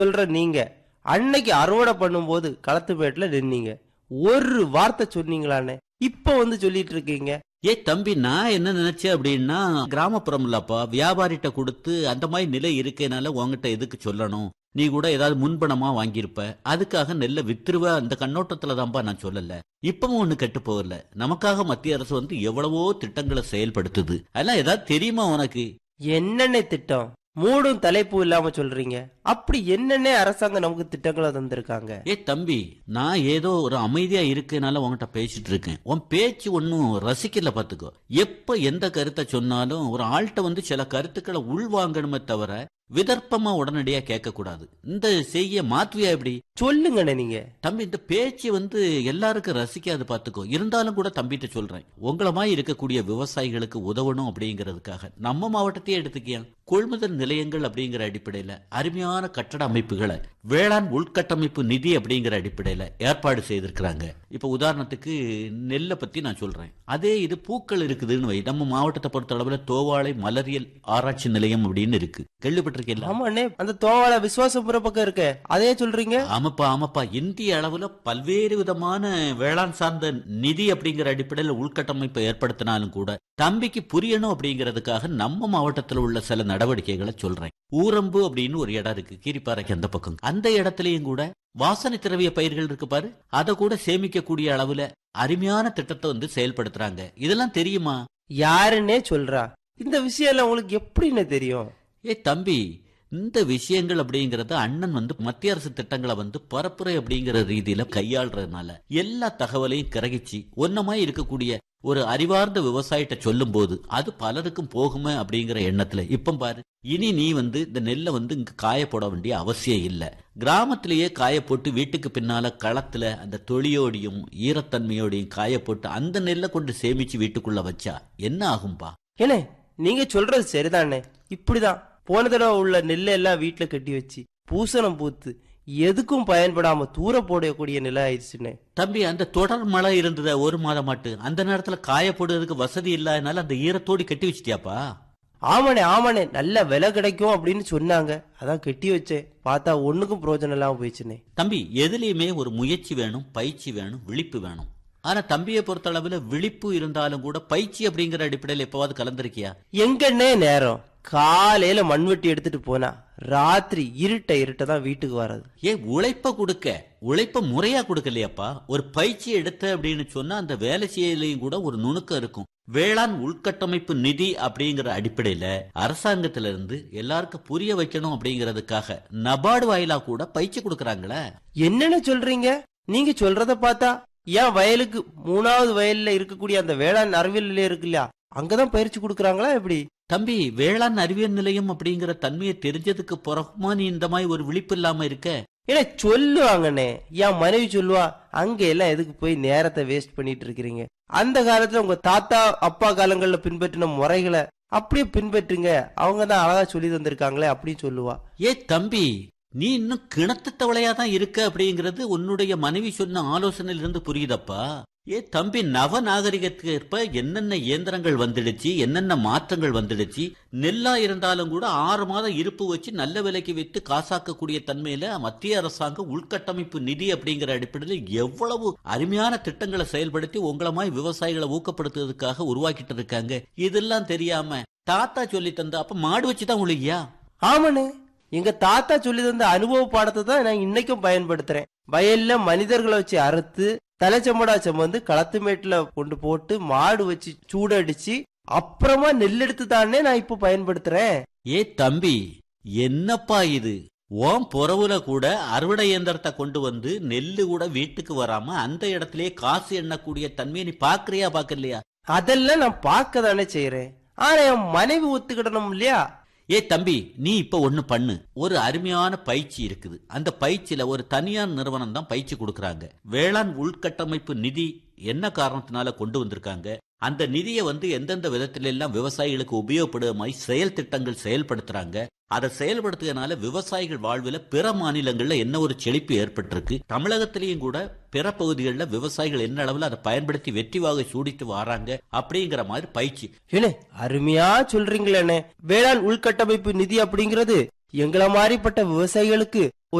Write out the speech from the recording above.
சொல்ற நீங்க அன்னைக்கு அறுவடை பண்ணும்போது களத்துமேட்டுல நின்னீங்க ஒரு வார்த்தை சொன்னீங்களானே இப்ப வந்து சொல்லிட்டு இருக்கீங்க ஏ தம்பி நான் என்ன நினைச்சேன் அப்படின்னா கிராமப்புறம் இல்லப்பா வியாபாரிட்ட கொடுத்து அந்த மாதிரி நிலை இருக்கனால உன்கிட்ட எதுக்கு சொல்லணும் நீ கூட ஏதாவது முன்பணமா வாங்கியிருப்ப அதுக்காக நெல்ல வித்துருவ அந்த கண்ணோட்டத்துல தான்ப்பா நான் சொல்லல இப்பவும் ஒண்ணு கெட்டு போகல நமக்காக மத்திய அரசு வந்து எவ்வளவோ திட்டங்களை செயல்படுத்துது அதெல்லாம் ஏதாவது தெரியுமா உனக்கு என்னென்ன திட்டம் மூடும் தலைப்பு இல்லாம சொல்றீங்க அப்படி என்னென்ன அரசாங்கம் நமக்கு திட்டங்களை தந்திருக்காங்க ஏ தம்பி நான் ஏதோ ஒரு அமைதியா இருக்கனால உன்கிட்ட பேசிட்டு இருக்கேன் உன் பேச்சு ஒன்னும் ரசிக்கல பாத்துக்கோ எப்ப எந்த கருத்தை சொன்னாலும் ஒரு ஆள்கிட்ட வந்து சில கருத்துக்களை உள்வாங்கணுமே தவிர விதர்ப்பமா உடனடியா கேட்க கூடாது இந்த செய்ய மாத்துவியா எப்படி சொல்லுங்கண்ணே நீங்க தம்பி இந்த பேச்சு வந்து எல்லாருக்கும் ரசிக்காது பாத்துக்கோ இருந்தாலும் கூட தம்பிட்ட சொல்றேன் உங்களை மாதிரி இருக்கக்கூடிய விவசாயிகளுக்கு உதவணும் அப்படிங்கிறதுக்காக நம்ம மாவட்டத்தையே எடுத்துக்கியா கொள்முதல் நிலையங்கள் அப்படிங்கிற அடிப்படையில அருமையான கட்டட அமைப்புகளை வேளாண் உள்கட்டமைப்பு நிதி அப்படிங்கிற அடிப்படையில ஏற்பாடு செய்திருக்கிறாங்க இப்ப உதாரணத்துக்கு நெல்லை பத்தி நான் சொல்றேன் அதே இது பூக்கள் இருக்குதுன்னு வை நம்ம மாவட்டத்தை பொறுத்த அளவுல தோவாளை மலரியல் ஆராய்ச்சி நிலையம் அப்படின்னு இருக்கு கேள்விப்பட்டிருக்கீங்களா ஆமாண்ணே அந்த தோவால விசுவாசபுர பக்கம் இருக்க அதே சொல்றீங்க ஆமாப்பா ஆமாப்பா இந்திய அளவுல பல்வேறு விதமான வேளாண் சார்ந்த நிதி அப்படிங்கிற அடிப்படையில் உள்கட்டமைப்பை ஏற்படுத்தினாலும் கூட தம்பிக்கு புரியணும் அப்படிங்கிறதுக்காக நம்ம மாவட்டத்தில் உள்ள சில நடவடிக்கைகளை சொல்றேன் ஊரம்பு அப்படின்னு ஒரு இடம் இருக்கு கீரிப்பாறைக்கு அந்த பக்கம் அந்த இடத்துலயும் கூட வாசனை திரவிய பயிர்கள் இருக்கு பாரு அதை கூட சேமிக்கக்கூடிய அளவுல அருமையான திட்டத்தை வந்து செயல்படுத்துறாங்க இதெல்லாம் தெரியுமா யாருன்னே சொல்றா இந்த விஷயம் எல்லாம் உங்களுக்கு எப்படின்னு தெரியும் ஏ தம்பி இந்த விஷயங்கள் அப்படிங்கறது அண்ணன் வந்து மத்திய அரசு திட்டங்களை வந்து பரப்புரை அப்படிங்கிற ரீதியில கையாளுறதுனால எல்லா தகவலையும் கிரகிச்சு ஒன்னமாய் இருக்கக்கூடிய ஒரு அறிவார்ந்த விவசாயிட்ட சொல்லும் போது அது பலருக்கும் போகுமே அப்படிங்கிற எண்ணத்துல இப்ப பாரு இனி நீ வந்து இந்த நெல்லை வந்து இங்க காய போட வேண்டிய அவசியம் இல்ல கிராமத்திலேயே காய போட்டு வீட்டுக்கு பின்னால களத்துல அந்த தொழியோடையும் ஈரத்தன்மையோடையும் காய போட்டு அந்த நெல்லை கொண்டு சேமிச்சு வீட்டுக்குள்ள வச்சா என்ன ஆகும்பா ஏனே நீங்க சொல்றது சரிதானே இப்படிதான் போன தடவை உள்ள நெல்லை எல்லாம் வீட்டுல கட்டி வச்சு பூசணம் பூத்து எதுக்கும் பயன்படாம தூர போடக்கூடிய நிலை ஆயிடுச்சுன்னு தம்பி அந்த தொடர் மழை இருந்தத ஒரு மாதம் மாட்டு அந்த நேரத்துல காய போடுறதுக்கு வசதி இல்லாதனால அந்த ஈரத்தோடி கட்டி வச்சிட்டியாப்பா ஆமாண்ணே ஆமாண்ணே நல்ல விலை கிடைக்கும் அப்படின்னு சொன்னாங்க அதான் கட்டி வச்சேன் பார்த்தா ஒண்ணுக்கும் பிரயோஜனம் இல்லாம போயிடுச்சுண்ணே தம்பி எதுலயுமே ஒரு முயற்சி வேணும் பயிற்சி வேணும் விழிப்பு வேணும் ஆனா தம்பியை பொறுத்த அளவுல விழிப்பு இருந்தாலும் கூட பயிற்சி அப்படிங்கிற அடிப்படையில் எப்பவாவது கலந்திருக்கியா எங்கண்ணே நேரம் காலையில மண்வெட்டி எடுத்துட்டு போனா ராத்திரி இருட்ட இருட்ட தான் வீட்டுக்கு வர்றது ஏன் உழைப்ப கொடுக்க உழைப்ப முறையா கொடுக்கலையாப்பா ஒரு பயிற்சி எடுத்த அப்படின்னு சொன்னா அந்த வேலை செய்யலையும் கூட ஒரு நுணுக்கம் இருக்கும் வேளாண் உள்கட்டமைப்பு நிதி அப்படிங்கிற அடிப்படையில அரசாங்கத்தில இருந்து எல்லாருக்கும் புரிய வைக்கணும் அப்படிங்கிறதுக்காக நபார்டு வாயிலா கூட பயிற்சி கொடுக்கறாங்களே என்னென்ன சொல்றீங்க நீங்க சொல்றத பார்த்தா ஏன் வயலுக்கு மூணாவது வயல்ல இருக்கக்கூடிய அந்த வேளாண் அறிவியல் நிலையம் இருக்கு இல்லையா அங்கதான் பயிற்சி கொடுக்கறாங்களா எப்படி தம்பி வேளாண் அறிவியல் நிலையம் அப்படிங்கிற தன்மையை தெரிஞ்சதுக்கு பிறகுமா நீ இந்த மாதிரி ஒரு விழிப்பு இல்லாம இருக்க ஏன்னா சொல்லுவாங்கண்ணே என் மனைவி சொல்லுவா அங்க எல்லாம் எதுக்கு போய் நேரத்தை வேஸ்ட் பண்ணிட்டு இருக்கிறீங்க அந்த காலத்துல உங்க தாத்தா அப்பா காலங்கள்ல பின்பற்றின முறைகளை அப்படியே பின்பற்றுங்க அவங்க தான் அழகா சொல்லி தந்திருக்காங்களே அப்படின்னு சொல்லுவா ஏ தம்பி நீ இன்னும் கிணத்து தவளையா தான் இருக்க அப்படிங்கிறது உன்னுடைய மனைவி சொன்ன ஆலோசனையில இருந்து புரியுதப்பா ஏ தம்பி நவ நாகரிகத்துக்கு ஏற்ப என்னென்ன இயந்திரங்கள் வந்துடுச்சு என்னென்ன மாற்றங்கள் வந்துடுச்சு நெல்லா இருந்தாலும் கூட ஆறு மாதம் இருப்பு வச்சு நல்ல விலைக்கு வித்து காசாக்கக்கூடிய தன்மையில மத்திய அரசாங்கம் உள்கட்டமைப்பு நிதி அப்படிங்கிற அடிப்படையில் எவ்வளவு அருமையான திட்டங்களை செயல்படுத்தி உங்களை மாதிரி விவசாயிகளை ஊக்கப்படுத்துறதுக்காக உருவாக்கிட்டு இருக்காங்க இதெல்லாம் தெரியாம தாத்தா சொல்லி தந்த அப்ப மாடு வச்சுதான் உழுகியா ஆமாண்ணே எங்க தாத்தா சொல்லி தந்த அனுபவ பாடத்தை தான் நான் இன்னைக்கும் பயன்படுத்துறேன் வயல்ல மனிதர்களை வச்சு அறுத்து தலைச்சம்படா சுமந்து களத்து மேட்டுல கொண்டு போட்டு மாடு வச்சு சூடடிச்சு அப்புறமா நெல் எடுத்து தானே நான் இப்ப பயன்படுத்துறேன் ஏ தம்பி என்னப்பா இது ஓம் புறவுல கூட அறுவடை இயந்திரத்தை கொண்டு வந்து நெல்லு கூட வீட்டுக்கு வராம அந்த இடத்திலேயே காசு எண்ணக்கூடிய தன்மையை நீ பாக்குறியா பாக்கலையா அதெல்லாம் நான் பார்க்க தானே செய்யறேன் ஆனா என் மனைவி ஒத்துக்கிடணும் இல்லையா ஏ தம்பி நீ இப்ப ஒண்ணு பண்ணு ஒரு அருமையான பயிற்சி இருக்குது அந்த பயிற்சியில ஒரு தனியார் நிறுவனம் தான் பயிற்சி கொடுக்கறாங்க வேளாண் உள்கட்டமைப்பு நிதி என்ன காரணத்தினால கொண்டு வந்திருக்காங்க அந்த நிதியை வந்து எந்தெந்த விதத்தில எல்லாம் விவசாயிகளுக்கு உபயோகப்படுற மாதிரி செயல் திட்டங்கள் செயல்படுத்துறாங்க அதை செயல்படுத்துறதுனால விவசாயிகள் வாழ்வில் பிற மாநிலங்கள்ல என்ன ஒரு செழிப்பு ஏற்பட்டிருக்கு தமிழகத்திலையும் கூட பிற பகுதிகளில் விவசாயிகள் என்ன அளவில் அதை பயன்படுத்தி வெற்றி வாகை சூடிட்டு வராங்க அப்படிங்கிற மாதிரி பயிற்சி ஏனே அருமையா சொல்றீங்களேண்ணே வேளாண் உள்கட்டமைப்பு நிதி அப்படிங்கிறது எங்கள மாதிரிப்பட்ட விவசாயிகளுக்கு